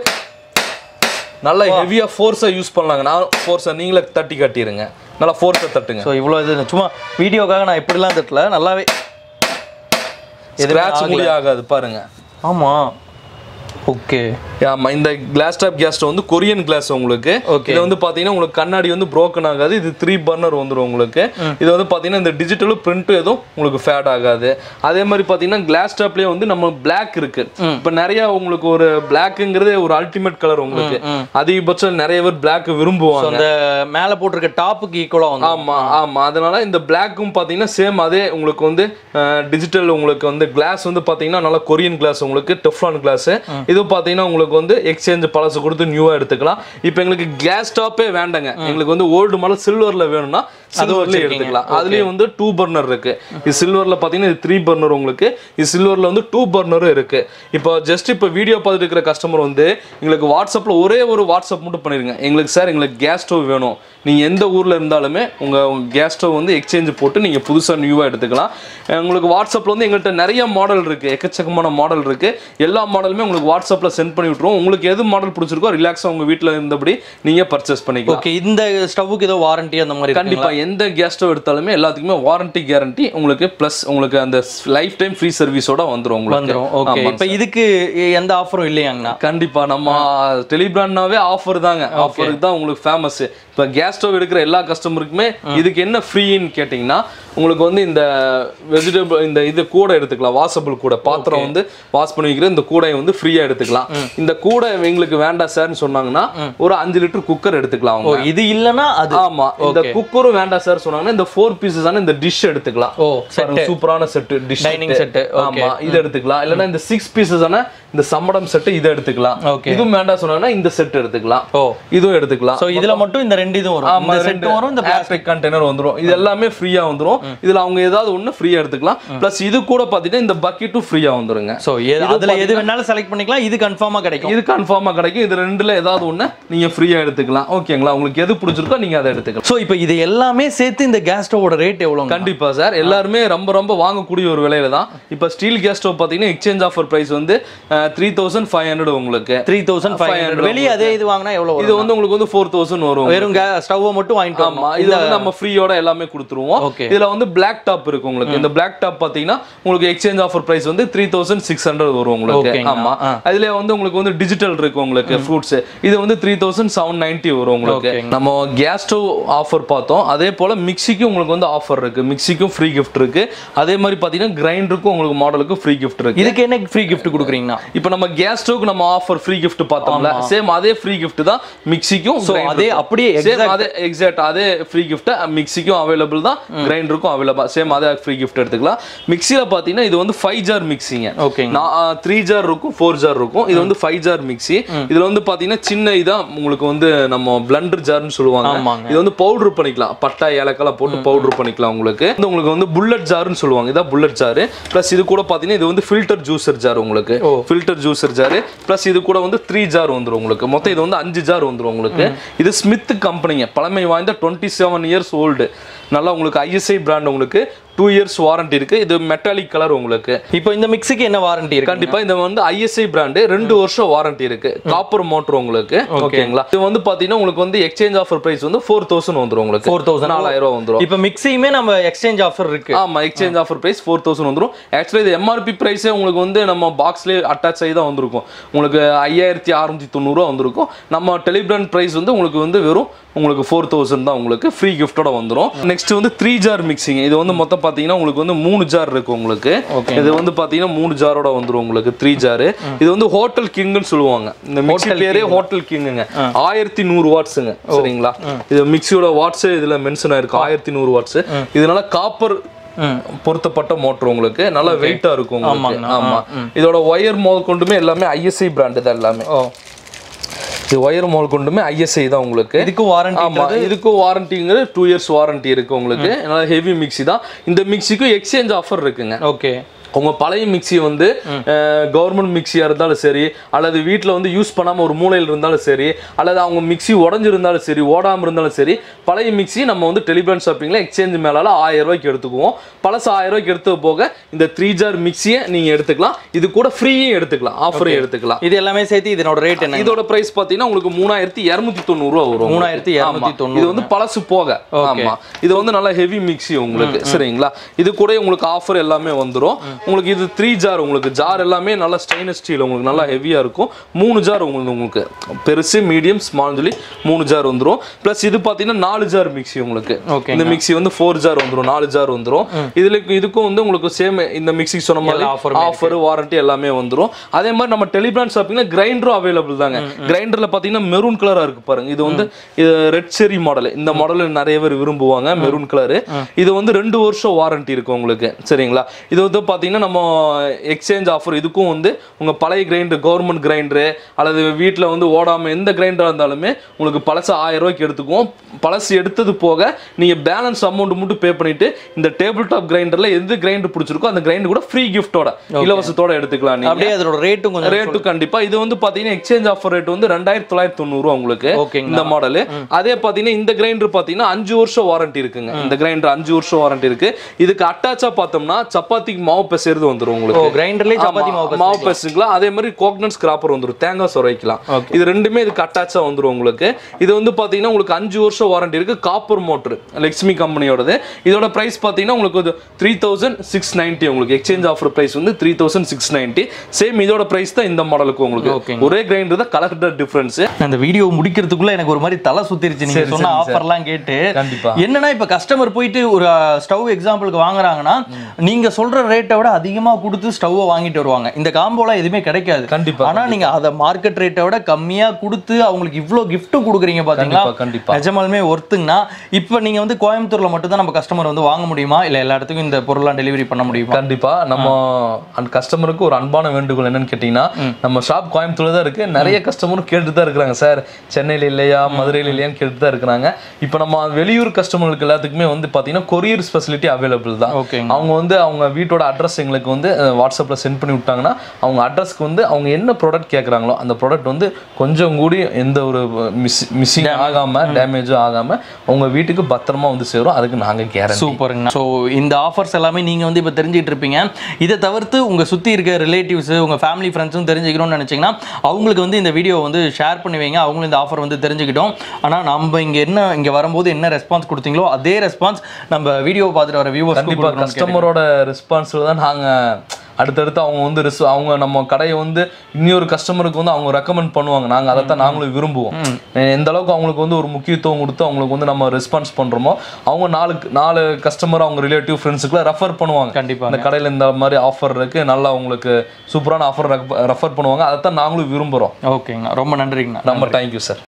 நல்லா ஹெவியா ஃபோர்ஸா யூஸ் பண்ணலாங்க நான் ஃபோர்ஸை நீங்களே தட்டி காட்டிடுங்க நல்லா ஃபோர்ஸை தட்டுங்க ஸோ இவ்வளோ இது சும்மா வீடியோக்காக நான் இப்படிலாம் தட்டல நல்லாவே ஸ்கிராட்ச் முடி ஆகாது பாருங்க ஆமா ஓகே ஆமா இந்த கிளாஸ் டாப் கேஸ் ஸ்டவ் வந்து கொரியன் கிளாஸ் உங்களுக்கு Okay. இது வந்து பாத்தீங்கன்னா உங்களுக்கு கண்ணாடி வந்து broken ஆகாது இது த்ரீ பர்னர் வந்துரும் உங்களுக்கு இது வந்து பாத்தீங்கன்னா இந்த டிஜிட்டலும் பிரிண்ட் எதுவும் உங்களுக்கு ஃபேட் ஆகாது அதே மாதிரி பாத்தீங்கன்னா கிளாஸ் டாப்லயே வந்து நம்ம Black இருக்கு இப்ப நிறைய உங்களுக்கு ஒரு பிளாக்ங்கிறது ஒரு அல்டிமேட் கலர் உங்களுக்கு அதிகபட்சம் நிறைய பேர் Black விரும்புவாங்க அந்த மேலே போட்டிருக்க டாப்புக்கு ஈக்குவலாக வந்து ஆமா ஆமா அதனால இந்த பிளாக்கும் பாத்தீங்கன்னா சேம் அதே உங்களுக்கு வந்து டிஜிட்டல் உங்களுக்கு வந்து கிளாஸ் வந்து பாத்தீங்கன்னா நல்லா கொரியன் கிளாஸ் உங்களுக்கு டெஃப்லான் கிளாஸ் இது பாத்தீங்கன்னா உங்களுக்கு வந்து எக்ஸ்சேஞ்ச் பழசு கொடுத்து நியூவா எடுத்துக்கலாம் இப்போ எங்களுக்கு கிளாஸ் டாப்பே வேண்டாங்க எங்களுக்கு வந்து ஓல்டு மாடல் சில்வர்ல வேணும்னா சில்வர்ல எடுத்துக்கலாம் அதுலயும் வந்து டூ பர்னர் இருக்கு இது சில்வர்ல பாத்தீங்கன்னா இது த்ரீ பர்னர் உங்களுக்கு இது சில்வர்ல வந்து டூ பர்னரும் இருக்கு இப்போ ஜஸ்ட் இப்போ வீடியோ பார்த்துட்டு இருக்கிற கஸ்டமர் வந்து எங்களுக்கு வாட்ஸ்அப்ல ஒரே ஒரு வாட்ஸ்அப் மட்டும் பண்ணிருங்க எங்களுக்கு சார் எங்களுக்கு கேஸ் ஸ்டவ் வேணும் நீங்க எந்த ஊர்ல இருந்தாலுமே உங்க கேஸ் ஸ்டவ் வந்து எக்ஸ்சேஞ்ச் போட்டு நீங்க புதுசா நியூவா எடுத்துக்கலாம் அஹ் உங்களுக்கு வாட்ஸ்அப்ல வந்து எங்கள்கிட்ட நிறைய மாடல் இருக்கு எக்கச்சக்கமான மாடல் இருக்கு எல்லா மாடலுமே உங்களுக்கு வாட்ஸ்அப்ல சென்ட் பண்ணி விட்டுருவோம் உங்களுக்கு எது மாடல் பிடிச்சிருக்கோ ரிலாக்ஸா உங்க வீட்ல இருந்தபடி நீங்க பர்ச்சேஸ் பண்ணிக்கலாம் ஓகே இந்த ஸ்டவ்வுக்கு ஏதோ வாரண்டி அந்த மாதிரி கண்டிப்பா எந்த கேஸ் ஸ்டவ் எடுத்தாலுமே எல்லாத்துக்குமே வாரண்டி கேரண்டி உங்களுக்கு பிளஸ் உங்களுக்கு அந்த லைஃப் டைம் ஃப்ரீ சர்வீஸோட வந்துரும் உங்களுக்கு வந்துரும் ஓகே இப்போ இதுக்கு எந்த ஆஃபரும் இல்லையாங்கண்ணா கண்டிப்பா நம்ம டெலிபிராண்ட்னாவே ஆஃபர் தாங்க ஆஃபருக்கு தான் உங்களுக்கு ஃபேமஸ் இப்போ கேஸ் ஸ்டவ் எடுக்கிற எல்லா கஸ்டமருக்குமே இதுக்கு என்ன ஃப்ரீன்னு கேட்டிங்கன்னா உங்களுக்கு வந்து இந்த வெஜிடபிள் இந்த இது கூடை எடுத்துக்கலாம் வாசபிள் கூடை பாத்திரம் வந்து வாஷ் பண்ணி வைக்கிற இந்த கூடையை வந்து ஃப்ரீயா எடுத்துக்கலாம் இந்த கூடை எங்களுக்கு வேண்டாம் சார்னு சொன்னாங்கன்னா ஒரு அஞ்சு லிட்டர் குக்கர் எடுத்துக்கலாம் ஓ அவங்க இது இல்லைன்னா அது ஆமா இந்த குக்கரும் வேண்டாம் சார் சொன்னாங்கன்னா இந்த ஃபோர் பீசஸான இந்த டிஷ் எடுத்துக்கலாம் ஓ பாருங்க, சூப்பரான செட் டிஷ் Dining set, ஆமா இது எடுத்துக்கலாம் இல்லனா இந்த சிக்ஸ் பீசஸான இந்த சம்படம் செட் இதை எடுத்துக்கலாம் Okay. இதுவும் வேண்டாம் சொன்னாங்கன்னா இந்த செட் எடுத்துக்கலாம் ஓ இதுவும் எடுத்துக்கலாம் ஸோ இதுல மட்டும் இந்த ரெண்டு இதுவும் வரும் ஆமா இந்த செட் வரும் இந்த பிளாஸ்டிக் கண்டெய்னர் வந்துரும் இது எல்லாமே ஃப்ரீயா வந்துரும் இதுல அவங்க ஏதாவது ஒண்ணு ஃப்ரீயா எடுத்துக்கலாம் பிளஸ் இது கூட பாத்தீங்கன்னா இந்த பக்கெட்டும் ஃப்ரீயா வந்துருங்க ஸோ அதுல எது வேணாலும் செலக்ட் பண்ணிக்கலாம் இது கன்ஃபார்மா கிடைக்கும் இது கன்ஃபார்மா கிடைக்கும் இது ரெண்டுல ஏதாவது ஒண்ணு நீங்க ஃப்ரீயா எடுத்துக்கலாம் ஓகேங்களா உங்களுக்கு எது பிடிச்சிருக்கோ நீங்க அதை எடுத்துக்கலாம் ஸோ இப்போ இது எல்லாமே சேர்த்து இந்த கேஸ் ஸ்டவோட ரேட் எவ்வளோ கண்டிப்பா சார் எல்லாருமே ரொம்ப ரொம்ப வாங்கக்கூடிய ஒரு விலையில தான் இப்போ ஸ்டீல் கேஸ் ஸ்டவ் பார்த்தீங்கன்னா எக்ஸ்சேஞ்ச் ஆஃபர் பிரைஸ் வந்து த்ரீ தௌசண்ட் ஃபைவ் ஹண்ட்ரட் உங்களுக்கு த்ரீ தௌசண்ட் ஃபைவ் ஹண்ட்ரட் வெளியே அதே இது வாங்கினா எவ்வளோ இது வரும் வந்து உங்களுக்கு வந்து ஃபோர் தௌசண்ட் வரும் வெறும் ஸ்டவ்வை மட்டும் வாங்கிட்டு ஆமா வரணும். இது வந்து நம்ம ஃப்ரீயோட எல்லாமே கொடுத்துருவோம் Okay. இதுல வந்து பிளாக் டாப் இருக்கு உங்களுக்கு இந்த பிளாக் டாப் பாத்தீங்கன்னா உங்களுக்கு எக்ஸ்சேஞ்ச் ஆஃபர் பிரைஸ் வந்து த்ரீ தௌசண்ட் சிக்ஸ் ஹண்ட்ரட் வரும் உங்களுக்கு ஓகேங்க. ஆமா ஆ. அதுல வந்து உங்களுக்கு வந்து டிஜிட்டல் இருக்கு உங்களுக்கு ஃப்ரூட்ஸ் இது வந்து த்ரீ தௌசண்ட் செவன் நைன்டி வரும் உங்களுக்கு ஓகேங்க. நம்ம கேஸ் ஸ்டவ் ஆஃபர் பார்த்தோம் அதே போல மிக்சிக்கும் உங்களுக்கு வந்து ஆஃபர் இருக்கு மிக்சிக்கும் ஃப்ரீ கிஃப்ட் இருக்கு அதே மாதிரி பாத்தீங்கன்னா கிரைண்டருக்கும் உங்களுக்கு மாடலுக்கு ஃப்ரீ கிஃப்ட் இருக்கு இதுக்கு என்ன ஃப்ரீ கிஃப்ட் கொடுக்குறீங்கன்னா இப்போ நம்ம கேஸ் ஸ்டவ்க்கு நம்ம ஆஃபர் ஃப்ரீ கிஃப்ட் பார்த்தோம்ல சேம் அதே ஃப்ரீ கிஃப்ட் தான் மிக்சிக்கும் So, அதே அப்படியே சேம் அதே எக்ஸாக்ட் அதே ஃப்ரீ கிஃப்ட் மிக்சிக்கும் அவைலபிள் தான் கிரைண்டருக்கும் அவைலபிள் சேம் அதே ஃப்ரீ கிஃப்ட் எடுத்துக்கலாம் மிக்சியில் பார்த்தீங்கன்னா இது வந்து ஃபைவ் ஜார் மிக்சிங்க ஓகேங்க நான் த்ரீ ஜார் இருக்கும் ஃபோர் ஜார் இருக்கும் இது வந்து ஃபைவ் ஜார் மிக்ஸி இதுல வந்து பாத்தீங்கன்னா சின்ன இதா உங்களுக்கு வந்து நம்ம பிளண்டர் ஜார்னு சொல்லுவாங்க ஆமாங்க. இது வந்து பவுடர் பண்ணிக்கலாம் பட்டா ஏலக்காய் போட்டு பவுடர் பண்ணிக்கலாம் உங்களுக்கு வந்து உங்களுக்கு வந்து புல்லட் ஜார்னு சொல்லுவாங்க இதான் புல்லட் ஜார் ப்ளஸ் இது கூட பாத்தீங்கன்னா இது வந்து ஃபில்டர் ஜூசர் ஜார் உங்களுக்கு ஓ. ஃபில்டர் ஜூசர் ஜார் ப்ளஸ் இது கூட வந்து த்ரீ ஜார் வந்துரும் உங்களுக்கு மொத்தம் இது வந்து அஞ்சு ஜார் வந்துரும் உங்களுக்கு இது ஸ்மித் கம்பெனிங்க பழமை வாய்ந்த டுவெண்ட்டி செவன் இயர்ஸ் ஓல்டு நல்லா உங்களுக்கு ஐஎஸ்ஐ பிராண்ட் உங்களுக்கு டூ இயர்ஸ் வாரண்டி இருக்கு இது மெட்டாலிக் கலர் உங்களுக்கு இப்போ இந்த மிக்ஸிக்கு என்ன வாரண்டி இருக்கு கண்டிப்பா இந்த வந்து ஐஎஸ்ஐ பிராண்டு ரெண்டு வருஷம் வாரண்டி இருக்கு காப்பர் மோட்டர் உங்களுக்கு ஓகேங்களா இது வந்து பாத்தீங்கன்னா உங்களுக்கு வந்து எக்ஸ்சேஞ்ச் ஆஃபர் பிரைஸ் வந்து ஃபோர் தௌசண்ட் வந்துரும் உங்களுக்கு ஃபோர் தௌசண்ட் நாலாயிரம் ரூபாய் வந்துரும் இப்போ மிக்ஸியுமே நம்ம எக்ஸ்சேஞ்ச் ஆஃபர் இருக்கு ஆமா exchange offer price four thousand வந்துரும் ஆக்சுவலி இது எம்ஆர்பி பிரைஸே உங்களுக்கு வந்து நம்ம பாக்ஸ்லேயே அட்டாச் ஆகி தான் வந்திருக்கும் உங்களுக்கு ஐயாயிரத்தி அறுநூத்தி தொண்ணூறுரூவா வந்திருக்கும் நம்ம டெலிபிராண்ட் பிரைஸ் வந்து உங்களுக்கு வந்து வெறும் உங்களுக்கு ஃபோர் தௌசண்ட் தான் உங்களுக்கு ஃப்ரீ கிஃப்டோட வந்துரும் நெக்ஸ்ட் வந்து த்ரீ ஜார் மிக்சிங் இது வந்து மொத்தம் பார்த்தீங்கன்னா உங்களுக்கு வந்து மூணு ஜார் இருக்கு உங்களுக்கு Okay. இது வந்து பார்த்தீங்கன்னா மூணு ஜாரோட வந்துரும் உங்களுக்கு த்ரீ ஜார் இது வந்து ஹோட்டல் கிங்னு சொல்லுவாங்க இந்த மிக்ஸி பேரே ஹோட்டல் கிங்குங்க ஆயிரத்தி நூறு வாட்ஸுங்க சரிங்களா இது மிக்ஸியோட வாட்ஸ் இதுல மென்ஷன் ஆயிருக்கு ஆயிரத்தி நூறு வாட்ஸ் இதனால காப்பர் ம் பொருத்தப்பட்ட மோட்டர் உங்களுக்கு நல்லா வெயிட்டா இருக்கும் உங்களுக்கு ஆமாங்கண்ணா. ஆமா இதோட ஒயர் மோல் கொண்டுமே எல்லாமே ஐஎஸ்ஐ பிராண்டு தான் எல்லாமே ஓ இது ஒயர் மோல் கொண்டுமே ஐஎஸ்ஐ தான் உங்களுக்கு இதுக்கு வாரண்டி ஆமா இதுக்கும் வாரண்டிங்கிறது டூ இயர்ஸ் வாரண்டி இருக்கு உங்களுக்கு நல்லா ஹெவி மிக்ஸி தான் இந்த மிக்ஸிக்கும் எக்ஸ்சேஞ்ச் ஆஃபர் இருக்குங்க ஓகே உங்க பழைய மிக்ஸி வந்து கவர்மெண்ட் மிக்ஸியா இருந்தாலும் சரி அல்லது வீட்டில் வந்து யூஸ் பண்ணாம ஒரு மூலையில் இருந்தாலும் சரி அல்லது அவங்க மிக்ஸி உடஞ்சிருந்தாலும் சரி ஓடாம இருந்தாலும் சரி பழைய மிக்ஸி நம்ம வந்து டெலிபிரான் ஷாப்பிங்ல எக்ஸ்சேஞ்ச் மேலால ஆயிரம் ரூபாய்க்கு எடுத்துக்குவோம் பழசு ஆயிரம் ரூபாய்க்கு எடுத்து போக இந்த த்ரீ ஜார் மிக்ஸியை நீங்க எடுத்துக்கலாம் இது கூட ஃப்ரீயும் எடுத்துக்கலாம் ஆஃபரையும் எடுத்துக்கலாம் இது எல்லாமே சேர்த்து இதனோட ரேட் என்ன இதோட பிரைஸ் பாத்தீங்கன்னா உங்களுக்கு மூணாயிரத்தி இருநூத்தி தொண்ணூறு ரூபா வரும் மூணாயிரத்தி இருநூத்தி ஆமா. தொண்ணூறு இது வந்து பழசு போக ஆமா இது வந்து நல்ல ஹெவி மிக்ஸி உங்களுக்கு சரிங்களா இது கூட உங்களுக்கு ஆஃபர் எல்லாமே வந்துரும் உங்களுக்கு இது த்ரீ ஜார் உங்களுக்கு ஜார் எல்லாமே நல்ல ஸ்டெயின்லெஸ் ஸ்டீல் உங்களுக்கு நல்லா ஹெவியா இருக்கும் மூணு ஜார் உங்களுக்கு உங்களுக்கு பெருசு மீடியம் ஸ்மால் சொல்லி மூணு ஜார் வந்துரும் ப்ளஸ் இது பாத்தீங்கன்னா நாலு ஜார் மிக்ஸி உங்களுக்கு Okay. இந்த மிக்ஸி வந்து ஃபோர் ஜார் வந்துரும் நாலு ஜார் வந்துரும் இதுல இதுக்கும் வந்து உங்களுக்கு சேம் இந்த மிக்ஸி சொன்ன மாதிரி எல்லா offer ஆஃபர் வாரண்டி எல்லாமே வந்துரும் அதே மாதிரி நம்ம டெலிபிராண்ட் ஷாப்பிங்ல கிரைண்டரும் அவைலபிள் தாங்க கிரைண்டர்ல பாத்தீங்கன்னா மெரூன் கலரா இருக்கு பாருங்க இது வந்து ரெட் செரி மாடல் இந்த மாடல் நிறைய பேர் விரும்புவாங்க மெரூன் கலர் இது வந்து ரெண்டு வருஷம் வாரண்டி இருக்கு உங்களுக்கு சரிங்களா இது வந்து பாத்தீங்கன்னா நம்ம எக்ஸ்சேஞ்ச் ஆஃபர் இதுக்கும் வந்து உங்க பழைய கிரைண்டர் கவர்மெண்ட் கிரைண்டரு அல்லது வீட்ல வந்து ஓடாம எந்த கிரைண்டரா இருந்தாலுமே உங்களுக்கு பழசு ஆயிரம் ரூபாய்க்கு எடுத்துக்குவோம் பழசு எடுத்தது போக நீங்க பேலன்ஸ் அமௌண்ட் மட்டும் பே பண்ணிட்டு இந்த டேபிள் டாப் கிரைண்டர்ல எந்த கிரைண்டர் பிடிச்சிருக்கோ அந்த கிரைண்டர் கூட ஃப்ரீ கிஃப்டோட இலவசத்தோட எடுத்துக்கலாம் நீங்க அப்படியே அதோட ரேட்டும் கொஞ்சம் ரேட்டு கண்டிப்பா இது வந்து பாத்தீங்கன்னா எக்ஸ்சேஞ்ச் ஆஃபர் ரேட் வந்து ரெண்டாயிரத்தி தொள்ளாயிரத்தி தொண்ணூறு உங்களுக்கு ஓகேங்களா. இந்த மாடல் அதே பாத்தீங்கன்னா இந்த கிரைண்டர் பாத்தீங்கன்னா அஞ்சு வருஷம் வாரண்டி இருக்குங்க இந்த கிரைண்டர் அஞ்சு வருஷம் வாரண்டி இருக்கு இதுக்கு அட்டாச்சா பார்த்தோம்னா சப்பாத்திக்கு மாவு பெசைறது வந்துரும் ஓ உங்களுக்கு கிரைண்டர்லயே சப்பாத்தி ஆமா, மாவு மாவு பெசுக்கலாம் அதே மாதிரி கோகனட் ஸ்கிராப்பர் வந்துரும் தேங்காய் சொர வைக்கலாம் Okay. இது ரெண்டுமே இதுக்கு அட்டாச்சா வந்துரும் உங்களுக்கு இது வந்து பாத்தீங்கன்னா உங்களுக்கு அஞ்சு வருஷம் வாரண்டி இருக்கு காப்பர் மோட்டர் லக்ஷ்மி கம்பெனியோடது இதோட பிரைஸ் பாத்தீங்கன்னா உங்களுக்கு த்ரீ தௌசண்ட் சிக்ஸ் நைன்டி உங்களுக்கு எக்ஸ்சேஞ்ச் ஆஃபர் பிரைஸ் வந்து three thousand six ninety same இதோட பிரைஸ் தான் இந்த மாடலுக்கு உங்களுக்கு Okay. ஒரே கிரைண்டர் தான் கலர் டிஃபரன்ஸ் அந்த வீடியோ முடிக்கிறதுக்குள்ள எனக்கு ஒரு மாதிரி தலை சுத்திருச்சு நீங்க சரி, சொன்ன சரி, ஆஃபர்லாம் கேட்டு கண்டிப்பா. என்னன்னா இப்ப கஸ்டமர் போயிட்டு ஒரு ஸ்டவ் எக்ஸாம்பிளுக்கு வாங்குறாங்கன்னா நீங்க சொல்ற ரேட்டை விட அதிகமா கொடுத்து ஸ்டவ்வை வாங்கிட்டு வருவாங்க இந்த காம்போலாம் எதுவுமே கிடைக்காது கண்டிப்பா, ஆனா நீங்க அத மார்க்கெட் ரேட்டை விட கம்மியா கொடுத்து அவங்களுக்கு இவ்ளோ gift கொடுக்குறீங்க பாத்தீங்களா கண்டிப்பா, கண்டிப்பா. நிஜமாலுமே ஒர்த்துங்கண்ணா இப்போ நீங்க வந்து கோயம்புத்தூர்ல மட்டும் தான் நம்ம கஸ்டமர் வந்து வாங்க முடியுமா இல்ல எல்லா இடத்துக்கும் இந்த பொருள்லாம் டெலிவரி பண்ண முடியுமா கண்டிப்பா நம்ம அந்த கஸ்டமருக்கு ஒரு அன்பான வேண்டுகோள் என்னன்னு கேட்டீங்கன்னா நம்ம ஷாப் கோயம்புத்தூர்ல தான் இருக்கு நிறைய கஸ்டமரும் கேட்டுட்டு தான் இருக்கிறாங்க சார் சென்னையில இல்லையா மதுரையில இல்லையான்னு கேட்டுட்டு தான் இருக்கிறாங்க இப்போ நம்ம வெளியூர் கஸ்டமர்களுக்கு எல்லாத்துக்குமே வந்து பாத்தீங்கன்னா கொரியர் ஃபெசிலிட்டி அவைலபிள் தான் ஓகேங்க அவங்க வந்து அவங்க வீட்டோட அட்ரஸ் எங்களுக்கு வந்து வாட்ஸ்அப்பில் சென்ட் பண்ணி விட்டாங்கன்னா அவங்க அட்ரஸ்க்கு வந்து அவங்க என்ன ப்ராடக்ட் கேட்குறாங்களோ அந்த ப்ராடக்ட் வந்து கொஞ்சம் கூடி எந்த ஒரு மிஸ் மிஸ்ஸிங் ஆகாமல் டேமேஜும் ஆகாமல் அவங்க வீட்டுக்கு பத்திரமா வந்து சேரும் அதுக்கு நாங்கள் கேரண்டி சூப்பருங்க ஸோ இந்த ஆஃபர்ஸ் எல்லாமே நீங்கள் வந்து இப்போ தெரிஞ்சிட்டு இருப்பீங்க இதை தவிர்த்து உங்கள் சுற்றி இருக்க ரிலேட்டிவ்ஸ் உங்கள் ஃபேமிலி ஃப்ரெண்ட்ஸும் தெரிஞ்சுக்கணும்னு நினச்சிங்கன்னா அவங்களுக்கு வந்து இந்த வீடியோ வந்து ஷேர் பண்ணி வைங்க அவங்களும் இந்த ஆஃபர் வந்து தெரிஞ்சுக்கிட்டோம் ஆனால் நம்ம இங்கே என்ன இங்கே வரும்போது என்ன ரெஸ்பான்ஸ் கொடுத்தீங்களோ அதே ரெஸ்பான்ஸ் நம்ம வீடியோ பார்த்துட்டு வர வியூவர்ஸ் கண்டிப்பாக கஸ்டமரோட ரெஸ்பான்ஸில் தான் நாங்கள் அடுத்தடுத்து அவங்க வந்து ரிஸ் அவங்க நம்ம கடையை வந்து இன்னொரு கஸ்டமருக்கு வந்து அவங்க ரெக்கமெண்ட் பண்ணுவாங்க நாங்கள் அதை தான் நாங்களும் விரும்புவோம் எந்த அளவுக்கு அவங்களுக்கு வந்து ஒரு முக்கியத்துவம் கொடுத்து அவங்களுக்கு வந்து நம்ம ரெஸ்பான்ஸ் பண்ணுறோமோ அவங்க நாலு நாலு கஸ்டமர் அவங்க ரிலேட்டிவ் ஃப்ரெண்ட்ஸுக்குலாம் ரெஃபர் பண்ணுவாங்க கண்டிப்பா இந்த கடையில் இந்த மாதிரி ஆஃபர் இருக்கு நல்லா உங்களுக்கு சூப்பரான ஆஃபர் ரெஃபர் பண்ணுவாங்க அதை தான் நாங்களும் விரும்புகிறோம் ஓகேங்கண்ணா ரொம்ப நன்றிங்கண்ணா நம்ம தேங்க்யூ சார்